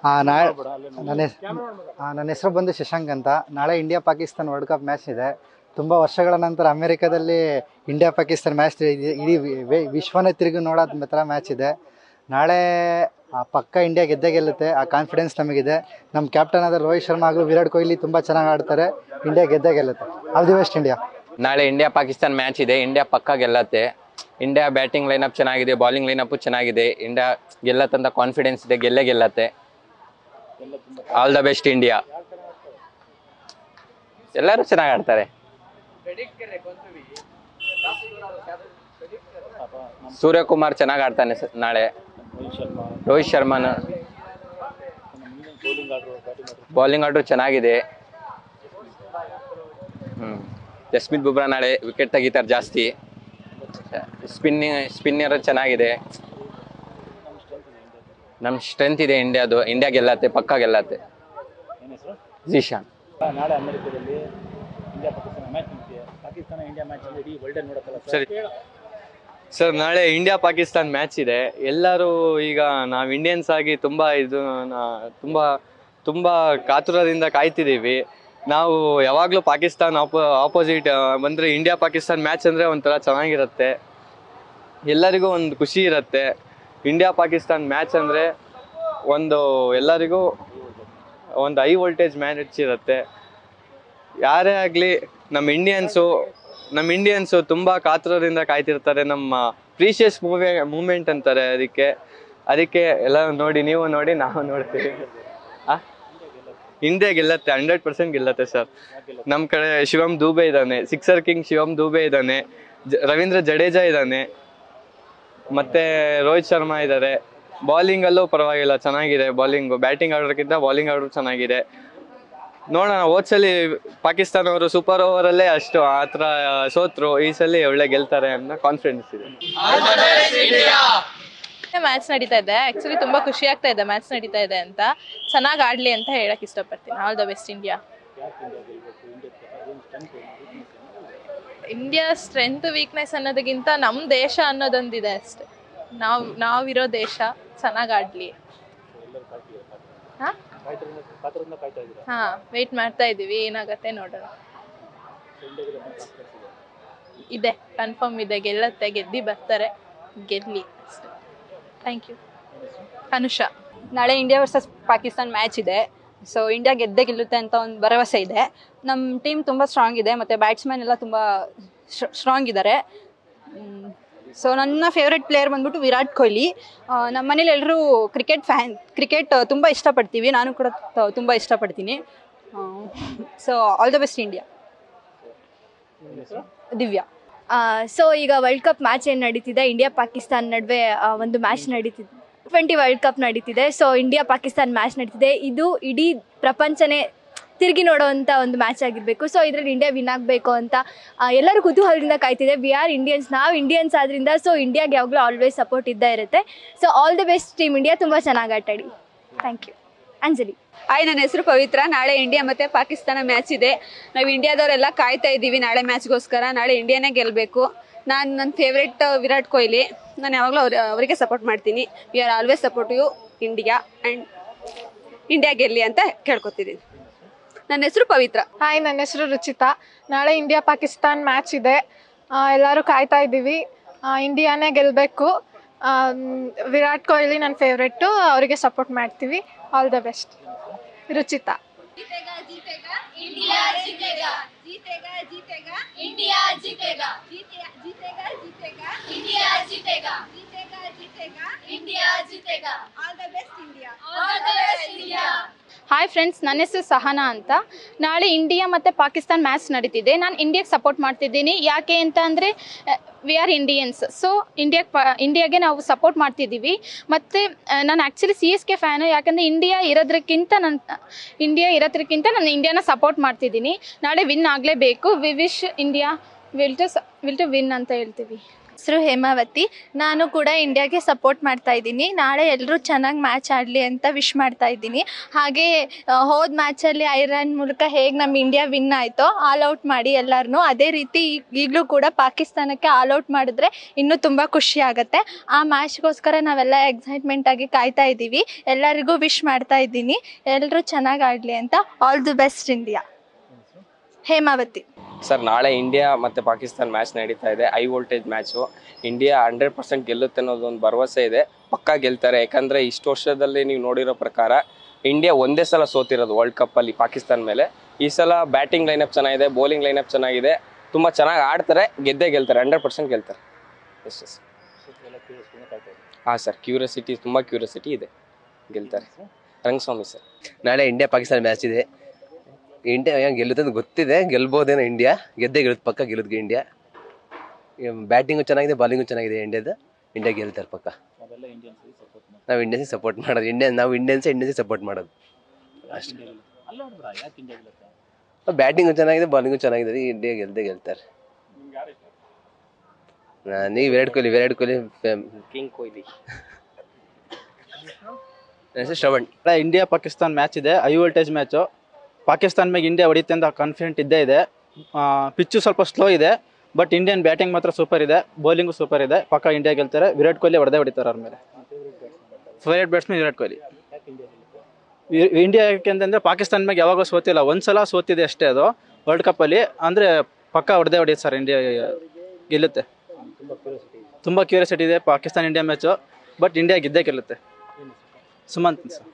ಆ, ನಾಳೆ ನನ್ನ ಹೆಸ್- ಆ, ನನ್ನ ಹೆಸರು ಬಂದು ಶಶಾಂಕ್ ಅಂತ ನಾಳೆ India Pakistan world cup match ಇದೆ ತುಂಬ ವರ್ಷಗಳ ನಂತರ ಅಮೆರಿಕದಲ್ಲಿ ಇಂಡಿಯಾ ಪಾಕಿಸ್ತಾನ್ ಮ್ಯಾಚ್ ಇಡೀ ವಿ- ವಿ- ವಿಶ್ವನೇ ತಿರುಗಿ ನೋಡೋದ ಥರ ಮ್ಯಾಚ್ ಇದೆ ನಾಳೆ ಆ, ಪಕ್ಕ ಇಂಡಿಯಾ ಗೆದ್ದೇ ಗೆಲ್ಲುತ್ತೆ ಆ ಕಾನ್ಫಿಡೆನ್ಸ್ ನಮಗಿದೆ ನಮ್ಮ ಕ್ಯಾಪ್ಟನ್ ಆದ ರೋಹಿತ್ ಶರ್ಮಾ ಹಾಗೂ ವಿರಾಟ್ ಕೊಹ್ಲಿ ತುಂಬ ಚೆನ್ನಾಗಿ ಆಡ್ತಾರೆ ಇಂಡಿಯಾ ಗೆದ್ದೇ ಗೆಲ್ಲುತ್ತೆ ಆಲ್ ದಿ ಬೆಸ್ಟ್ ಇಂಡಿಯಾ ನಾಳೆ ಇಂಡಿಯಾ ಪಾಕಿಸ್ತಾನ್ ಮ್ಯಾಚ್ ಇದೆ ಇಂಡಿಯಾ ಪಕ್ಕ ಗೆಲ್ಲತ್ತೆ ಇಂಡಿಯಾ ಬ್ಯಾಟಿಂಗ್ ಲೈನಪ್ ಚೆನ್ನಾಗಿದೆ ಬಾಲಿಂಗ್ ಲೈನಪ್ ಚೆನ್ನಾಗಿದೆ ಇಂಡಿಯಾ ಗೆಲ್ಲತ್ತಂತ ಕಾನ್ಫಿಡೆನ್ಸ್ ಇದೆ ಗೆಲ್ಲೇ ಗೆಲ್ಲತ್ತೆ ಆಲ್ ದ ಬೆಸ್ಟ್ ಇಂಡಿಯಾ ಎಲ್ಲರೂ ಚೆನ್ನಾಗಿ ಆಡ್ತಾರೆ ಸೂರ್ಯಕುಮಾರ್ ಚೆನ್ನಾಗಿ ಆಡ್ತಾನೆ ಸ- ನಾಳೆ ರೋಹಿತ್ ಶರ್ಮಾನ ಬೌಲಿಂಗ್ ಆರ್ಡರ್ ಚೆನ್ನಾಗಿದೆ ಹ್ಮ್ ಜಸ್ಮಿತ್ ಬುಮ್ರಾ ನಾಳೆ ವಿಕೆಟ್ ತೆಗಿತಾರೆ ಜಾಸ್ತಿ ಸ್ಪಿನ್ನಿಂಗ್ ಸ್ಪಿನ್ನರ್ ಚೆನ್ನಾಗಿದೆ ನಮ್ಮ ಸ್ಟ್ರೆಂತ್ ಇದೆ ಇಂಡಿಯಾದು ಇಂಡಿಯಾ ಗೆಲ್ಲತ್ತೆ ಪಕ್ಕ ಗೆಲ್ಲತ್ತೆ ಜೀಶಾನ್ ನಾಳೆ ಅಮೆರಿಕದಲ್ಲಿ ಇಂಡಿಯಾ ಪಾಕಿಸ್ತಾನ ಮ್ಯಾಚ್ ನಿಂತಿದೆ ಪಾಕಿಸ್ತಾನ ಇಂಡಿಯಾ ಮ್ಯಾಚ್ ಅಂದ್ರೆ ಇಡೀ ವರ್ಲ್ಡ್ ನೋಡತ್ತಲ್ಲ ಸರಿ ಸರ್ ನಾಳೆ ಇಂಡಿಯಾ ಪಾಕಿಸ್ತಾನ್ ಮ್ಯಾಚ್ ಇದೆ ಎಲ್ಲರೂ ಈಗ ನಾವು ಇಂಡಿಯನ್ಸ್ ಆಗಿ ತುಂಬ ಇದು ನಾ- ತುಂಬ ತುಂಬ ಕಾತುರದಿಂದ ಕಾಯ್ತಿದ್ದೀವಿ ನಾವು ಯಾವಾಗಲೂ ಪಾಕಿಸ್ತಾನ್ ಆಪೋ ಆಪೋಸಿಟ್ ಬಂದರೆ ಇಂಡಿಯಾ ಪಾಕಿಸ್ತಾನ್ ಮ್ಯಾಚ್ ಅಂದರೆ ಒಂಥರ ಚೆನ್ನಾಗಿರುತ್ತೆ ಎಲ್ಲರಿಗೂ ಒಂದು ಖುಷಿ ಇರುತ್ತೆ ಇಂಡಿಯಾ ಪಾಕಿಸ್ತಾನ್ ಮ್ಯಾಚ್ ಅಂದರೆ ಒಂದು ಎಲ್ಲರಿಗೂ ಒಂದು ಹೈ ವೋಲ್ಟೇಜ್ ಮ್ಯಾಚ್ ಇರುತ್ತೆ ಯಾರೇ ಆಗಲಿ ನಮ್ಮ ಇಂಡಿಯನ್ಸು ನಮ್ಮ ಇಂಡಿಯನ್ಸು ತುಂಬ ಕಾತುರದಿಂದ ಕಾಯ್ತಿರ್ತಾರೆ ನಮ್ಮ ಪ್ರೀಶಿಯಸ್ ಮೂವೇ ಮೂಮೆಂಟ್ ಅಂತಾರೆ ಅದಕ್ಕೆ ಅದಕ್ಕೆ ಎಲ್ಲ ನೋಡಿ ನೀವು ನೋಡಿ ನಾವು ನೋಡ್ತೀವಿ ಆ? ಇಂಡಿಯಾ ಗೆಲ್ಲತ್ತೆ ಹಂಡ್ರೆಡ್ ಪರ್ಸೆಂಟ್ ಗೆಲ್ಲತ್ತೆ ಸರ್ ನಮ್ಮ ಕಡೆ ಶಿವಮ್ ದೂಬೆ ಇದ್ದಾನೆ ಸಿಕ್ಸರ್ ಕಿಂಗ್ ಶಿವಮ್ ದೂಬೆ ಇದ್ದಾನೆ ಜ- ರವೀಂದ್ರ ಜಡೇಜಾ ಇದ್ದಾನೆ ಮತ್ತೆ ರೋಹಿತ್ ಶರ್ಮಾ ಇದ್ದಾರೆ ಬೌಲಿಂಗಲ್ಲೂ ಪರವಾಗಿಲ್ಲ ಚೆನ್ನಾಗಿದೆ ಬೌಲಿಂಗ್ ಬ್ಯಾಟಿಂಗ್ ಆಡೋದಕ್ಕಿಂತ ಬೌಲಿಂಗ್ ಆಡೋದು ಚೆನ್ನಾಗಿದೆ ನೋಡೋಣ ಹೋದ್ಸಲಿ ಪಾಕಿಸ್ತಾನ ಅವರು ಸೂಪರ್ ಓವರಲ್ಲೇ ಅಷ್ಟು ಆ ಥರ ಸೋತ್ರು ಈ ಸಲ ಒಳ್ಳೆ ಗೆಲ್ತಾರೆ ಅನ್ನೋ ಕಾನ್ಫಿಡೆನ್ಸ್ ಇದೆ ಮ್ಯಾಚ್ ನಡೀತಾ ಇದೆ ಆಕ್ಚುಲಿ ತುಂಬಾ ಖುಷಿ ಆಗ್ತಾ ಇದೆ ಮ್ಯಾಚ್ ನಡೀತಾ ಇದೆ ಅಂತ ಚೆನ್ನಾಗಿ ಆಡ್ಲಿ ಅಂತ ಹೇಳಕ್ ಇಷ್ಟಪಡ್ತೀನಿ all the best India India strength weakness ಅನ್ನೋದಕ್ಕಿಂತ ನಮ್ಮ ದೇಶ ಅನ್ನೋದೊಂದಿದೆ ಅಷ್ಟೆ ನಾವು ನಾವಿರೋ ದೇಶ ಚೆನ್ನಾಗಿ ಆಡ್ಲಿ ಹಾ ಕಾತರದಿಂದ ಕಾಯ್ತಾ ಇದ್ದೀರಾ ಹಾ ವೇಟ್ ಮಾಡ್ತಾ ಇದೀವಿ ಏನಾಗತ್ತೆ ನೋಡೋಣ ಇದೆ ಕನ್ಫರ್ಮ್ ಇದೆ ಗೆಲ್ಲತ್ತೆ ಗೆದ್ದಿ ಬರ್ತಾರೆ ಗೆಲ್ಲಿ ಅಷ್ಟೇ ಥ್ಯಾಂಕ್ ಯು ಅನುಷಾ ನಾಳೆ ಇಂಡಿಯಾ ವರ್ಸಸ್ ಪಾಕಿಸ್ತಾನ್ ಮ್ಯಾಚ್ ಇದೆ ಸೊ ಇಂಡಿಯಾ ಗೆದ್ದೇ ಗೆಲ್ಲುತ್ತೆ ಅಂತ ಒಂದು ಭರವಸೆ ಇದೆ ನಮ್ಮ ಟೀಮ್ ತುಂಬ ಸ್ಟ್ರಾಂಗ್ ಇದೆ ಮತ್ತು ಬ್ಯಾಟ್ಸ್ಮನ್ ಎಲ್ಲ ತುಂಬ ಸ್ಟ್ರಾಂಗ್ ಇದ್ದಾರೆ ಸೊ ನನ್ನ ಫೇವ್ರೆಟ್ ಪ್ಲೇಯರ್ ಬಂದ್ಬಿಟ್ಟು ವಿರಾಟ್ ಕೊಹ್ಲಿ ಆ, ನಮ್ಮ ಮನೇಲಿ ಎಲ್ಲರೂ ಕ್ರಿಕೆಟ್ ಫ್ಯಾನ್ ಕ್ರಿಕೆಟ್ ತುಂಬ ಇಷ್ಟಪಡ್ತೀವಿ ನಾನು ಕೂಡ ತ- ತುಂಬ ಇಷ್ಟಪಡ್ತೀನಿ so all the best India Divya so ಈಗ ವರ್ಲ್ಡ್ ಕಪ್ ಮ್ಯಾಚ್ ಏನು ನಡೀತಿದೆ ಇಂಡಿಯಾ ಪಾಕಿಸ್ತಾನ್ ನಡುವೆ ಆ, ಒಂದು ಮ್ಯಾಚ್ ನಡೀತಿದೆ ಟ್ವೆಂಟಿ ವರ್ಲ್ಡ್ ಕಪ್ ನಡೀತಿದೆ ಸೊ ಇಂಡಿಯಾ ಪಾಕಿಸ್ತಾನ್ ಮ್ಯಾಚ್ ನಡೀತಿದೆ ಇದು ಇಡೀ ಪ್ರಪಂಚನೇ ತಿರುಗಿ ನೋಡೋವಂಥ ಒಂದು ಮ್ಯಾಚ್ ಆಗಿರಬೇಕು ಸೊ ಇದರಲ್ಲಿ ಇಂಡಿಯಾ ವಿನ್ ಆಗಬೇಕು ಅಂತ ಆ, ಎಲ್ಲರೂ ಕುತೂಹಲದಿಂದ ಕಾಯ್ತಿದೆ ವಿ ಆರ್ ಇಂಡಿಯನ್ಸ್ ನಾವು ಇಂಡಿಯನ್ಸ್ ಆದ್ರಿಂದ ಸೊ ಇಂಡಿಯಾಗೆ ಯಾವಾಗಲೂ ಆಲ್ವೇಸ್ ಸಪೋರ್ಟ್ ಇದ್ದೇ ಇರುತ್ತೆ so all the best team India ತುಂಬ ಚೆನ್ನಾಗಿ ಆಟಾಡಿ ಥ್ಯಾಂಕ್ ಯು ಅಂಜಲಿ ಹಾಯ್ ನನ್ನ ಹೆಸರು ಪವಿತ್ರ ನಾಳೆ ಇಂಡಿಯಾ ಮತ್ತೆ ಪಾಕಿಸ್ತಾನ ಮ್ಯಾಚ್ ಇದೆ ನಾವು ಇಂಡಿಯಾದವರೆಲ್ಲ ಕಾಯ್ತಾ ಇದ್ದೀವಿ ನಾಳೆ ಮ್ಯಾಚ್ಗೋಸ್ಕರ ನಾಳೆ ಇಂಡಿಯಾನೇ ಗೆಲ್ಲಬೇಕು ನಾನು ನನ್ನ ಫೇವ್ರೆಟ್ ವಿರಾಟ್ ಕೊಹ್ಲಿ ನಾನು ಯಾವಾಗಲೂ ಅವ್ರ ಅವರಿಗೆ ಸಪೋರ್ಟ್ ಮಾಡ್ತೀನಿ we are always support you India and India ಗೆಲ್ಲಿ ಅಂತ ಕೇಳ್ಕೊತಿದ್ದೀನಿ ನನ್ನ ಹೆಸರು ಪವಿತ್ರ ಹಾಯ್ ನನ್ನ ಹೆಸರು ರುಚಿತಾ ನಾಳೆ ಇಂಡಿಯಾ ಪಾಕಿಸ್ತಾನ್ ಮ್ಯಾಚ್ ಇದೆ ಆ, ಎಲ್ಲರೂ ಕಾಯ್ತಾ ಇದ್ದೀವಿ ಆ, ಇಂಡಿಯಾನೇ ಗೆಲ್ಲಬೇಕು ವಿರಾಟ್ ಕೊಹ್ಲಿ ನನ್ನ ಫೇವ್ರೆಟ್ಟು ಅವರಿಗೆ ಸಪೋರ್ಟ್ ಮಾಡ್ತೀವಿ all the best Ruchitha India जीतेगा जीतेगा जीतेगा इंडिया जीतेगा जीतेगा जीतेगा इंडिया जीतेगा जीतेगा जीतेगा इंडिया जीतेगा all the best India all the best India hi friends ನನ್ನ ಹೆಸರು ಸಹನಾ ಅಂತ ನಾಳೆ ಇಂಡಿಯಾ ಮತ್ತು ಪಾಕಿಸ್ತಾನ್ ಮ್ಯಾಚ್ ನಡೀತಿದೆ ನಾನು ಇಂಡಿಯಾಗೆ ಸಪೋರ್ಟ್ ಮಾಡ್ತಿದ್ದೀನಿ ಯಾಕೆ ಅಂತ ಅಂದರೆ ವಿ ಆರ್ ಇಂಡಿಯನ್ಸ್ ಸೊ ಇಂಡಿಯಾಗೆ ಪ ಇಂಡಿಯಾಗೆ ನಾವು ಸಪೋರ್ಟ್ ಮಾಡ್ತಿದ್ದೀವಿ ಮತ್ತು ನಾನು actually C S K fan ಯಾಕಂದರೆ ಇಂಡಿಯಾ ಇರೋದ್ರಕ್ಕಿಂತ ನನ್ನ ಇಂಡಿಯಾ ಇರೋದ್ರಕ್ಕಿಂತ ನಾನು ಇಂಡಿಯಾನ ಸಪೋರ್ಟ್ ಮಾಡ್ತಿದ್ದೀನಿ ನಾಳೆ ವಿನ್ ಆಗಲೇಬೇಕು we wish India will to will to win ಅಂತ ಹೇಳ್ತೀವಿ ಹೆಸರು ಹೇಮಾವತಿ ನಾನು ಕೂಡ ಇಂಡಿಯಾಗೆ ಸಪೋರ್ಟ್ ಮಾಡ್ತಾ ಇದ್ದೀನಿ ನಾಳೆ ಎಲ್ಲರೂ ಚೆನ್ನಾಗಿ ಮ್ಯಾಚ್ ಆಡಲಿ ಅಂತ ವಿಶ್ ಮಾಡ್ತಾ ಇದ್ದೀನಿ ಹಾಗೆ ಆ, ಹೋದ ಮ್ಯಾಚಲ್ಲಿ ಐರನ್ ಮೂಲಕ ಹೇಗೆ ನಮ್ಮ ಇಂಡಿಯಾ ವಿನ್ ಆಯಿತೋ ಆಲ್ ಔಟ್ ಮಾಡಿ ಎಲ್ಲರನ್ನೂ ಅದೇ ರೀತಿ ಈಗಲೂ ಕೂಡ ಪಾಕಿಸ್ತಾನಕ್ಕೆ ಆಲ್ ಔಟ್ ಮಾಡಿದ್ರೆ ಇನ್ನೂ ತುಂಬ ಖುಷಿ ಆಗುತ್ತೆ ಆ ಮ್ಯಾಚ್ಗೋಸ್ಕರ ನಾವೆಲ್ಲ ಎಕ್ಸೈಟ್ಮೆಂಟ್ ಆಗಿ ಕಾಯ್ತಾ ಇದ್ದೀವಿ ಎಲ್ಲರಿಗೂ ವಿಶ್ ಮಾಡ್ತಾ ಇದ್ದೀನಿ ಎಲ್ಲರೂ ಚೆನ್ನಾಗಿ ಆಡಲಿ ಅಂತ all the best India Hemavathi sir ನಾಳೆ ಇಂಡಿಯಾ ಮತ್ತು ಪಾಕಿಸ್ತಾನ ಮ್ಯಾಚ್ ನಡೀತಾ ಇದೆ high voltage match India hundred percent ಗೆಲ್ಲುತ್ತೆ ಅನ್ನೋದೊಂದು ಭರವಸೆ ಇದೆ ಪಕ್ಕಾ ಗೆಲ್ತಾರೆ ಯಾಕಂದರೆ ಇಷ್ಟು ವರ್ಷದಲ್ಲಿ ನೀವು ನೋಡಿರೋ ಪ್ರಕಾರ ಇಂಡಿಯಾ ಒಂದೇ ಸಲ ಸೋತಿರೋದು ವರ್ಲ್ಡ್ ಕಪ್ಪಲ್ಲಿ ಪಾಕಿಸ್ತಾನ ಮೇಲೆ ಈ ಸಲ ಬ್ಯಾಟಿಂಗ್ ಲೈನಪ್ ಚೆನ್ನಾಗಿದೆ ಬೌಲಿಂಗ್ ಲೈನಪ್ ಚೆನ್ನಾಗಿದೆ ತುಂಬ ಚೆನ್ನಾಗಿ ಆಡ್ತಾರೆ ಗೆದ್ದೇ ಗೆಲ್ತಾರೆ ಹಂಡ್ರೆಡ್ ಪರ್ಸೆಂಟ್ ಗೆಲ್ತಾರೆ ಎಷ್ಟೇ ಸರ್ ಹಾಂ ಸರ್ ಕ್ಯೂರಿಯಾಸಿಟಿ ತುಂಬ ಕ್ಯೂರಿಯಾಸಿಟಿ ಇದೆ ಗೆಲ್ತಾರೆ ರಂಗಸ್ವಾಮಿ ಸರ್ ನಾಳೆ ಇಂಡಿಯಾ ಪಾಕಿಸ್ತಾನ ಮ್ಯಾಚ್ ಇದೆ ಇಂಡಿಯಾ ಗೆಲ್ಲುತ್ತೆ ಅಂತ ಗೊತ್ತಿದೆ ಗೆಲ್ಬೋದೇನೋ ಇಂಡಿಯಾ ಗೆದ್ದೇ ಗೆಲ್ಲುತ್ತೆ ಪಕ್ಕ ಗೆಲ್ಲುತ್ತೆ ಇಂಡಿಯಾ ಬ್ಯಾಟಿಂಗು ಚೆನ್ನಾಗಿದೆ ಬಾಲಿಂಗು ಚೆನ್ನಾಗಿದೆ ಇಂಡಿಯಾದ ಇಂಡಿಯಾ ಗೆಲ್ತಾರೆ ಪಕ್ಕ ನಾವೆಲ್ಲ ಇಂಡಿಯನ್ಸ್ ಸಪೋರ್ಟ್ ಮಾಡ್ತೀವಿ ನಾವು ಇಂಡಿಯನ್ಸಿಗೆ ಸಪೋರ್ಟ್ ಮಾಡೋದು ಇಂಡಿಯನ್ ನಾವು ಇಂಡಿಯನ್ಸೇ ಇಂಡಿಯನ್ಸಿಗೆ ಸಪೋರ್ಟ್ ಮಾಡೋದು ಅಷ್ಟೇ ಅಲ್ಲ ನೋಡ್ಬಿಡ ಯಾಕೆ ಇಂಡಿಯಾ ಗೆಲ್ಲುತ್ತೆ ಬ್ಯಾಟಿಂಗು ಚೆನ್ನಾಗಿದೆ ಬಾಲಿಂಗು ಚೆನ್ನಾಗಿದೆ ಇಂಡಿಯಾ ಗೆಲ್ದೇ ಗೆಲ್ತಾರೆ ನಿಮ್ಗೆ ಯಾರು ಇಷ್ಟ ನೀವು ವಿರಾಟ್ ಕೊಹ್ಲಿ ವಿರಾಟ್ ಕೊಹ್ಲಿ ಕಿಂಗ್ ಕೊಹ್ಲಿ ನನ್ನ ಹೆಸರು ಶ್ರವಣ್ ಇಂಡಿಯಾ ಪಾಕಿಸ್ತಾನ್ ಮ್ಯಾಚ್ ಇದೆ ಹೈ ವೋಲ್ಟೇಜ್ ಮ್ಯಾಚು ಪಾಕಿಸ್ತಾನ ಮೇಲೆ ಇಂಡಿಯಾ ಹೊಡಿತೆ ಅಂತ ಕಾನ್ಫಿಡೆಂಟ್ ಇದ್ದೇ ಇದೆ ಪಿಚ್ಚು ಸ್ವಲ್ಪ ಸ್ಲೋ ಇದೆ ಬಟ್ ಇಂಡಿಯನ್ ಬ್ಯಾಟಿಂಗ್ ಮಾತ್ರ ಸೂಪರ್ ಇದೆ ಬೌಲಿಂಗು ಸೂಪರ್ ಇದೆ ಪಕ್ಕ ಇಂಡಿಯಾ ಗೆಲ್ತಾರೆ ವಿರಾಟ್ ಕೊಹ್ಲಿ ಹೊಡೆದೇ ಹೊಡಿತಾರೆ ಅವ್ರ ಮೇಲೆ ಫೇವ್ರೇಟ್ ಬ್ಯಾಟ್ಸ್ಮನ್ ವಿರಾಟ್ ಕೊಹ್ಲಿ ಯಾಕೆ ಇಂಡಿಯಾ ಗೆಲ್ಲುತ್ತೆ ವಿ- ಇಂಡಿಯಾ ಯಾಕೆಂತಂದ್ರೆ ಪಾಕಿಸ್ತಾನ ಮೇಲೆ ಯಾವಾಗ ಸೋತಿಲ್ಲ ಒಂದ್ಸಲ ಸೋತಿದೆ ಅಷ್ಟೇ ಅದು ವರ್ಲ್ಡ್ ಕಪ್ಪಲ್ಲಿ ಅಂದರೆ ಪಕ್ಕ ಹೊಡೆದೇ ಹೊಡೆಯುತ್ತೆ ಸರ್ ಇಂಡಿಯಾ ಗೆಲ್ಲುತ್ತೆ ತುಂಬ ಕ್ಯೂರಿಯಾಸಿಟಿ ಇದೆ ತುಂಬ ಕ್ಯೂರಿಯಾಸಿಟಿ ಇದೆ Pakistan India match but India ಗೆದ್ದೇ ಗೆಲ್ಲುತ್ತೆ ಸುಮಂತ್ ಸರ್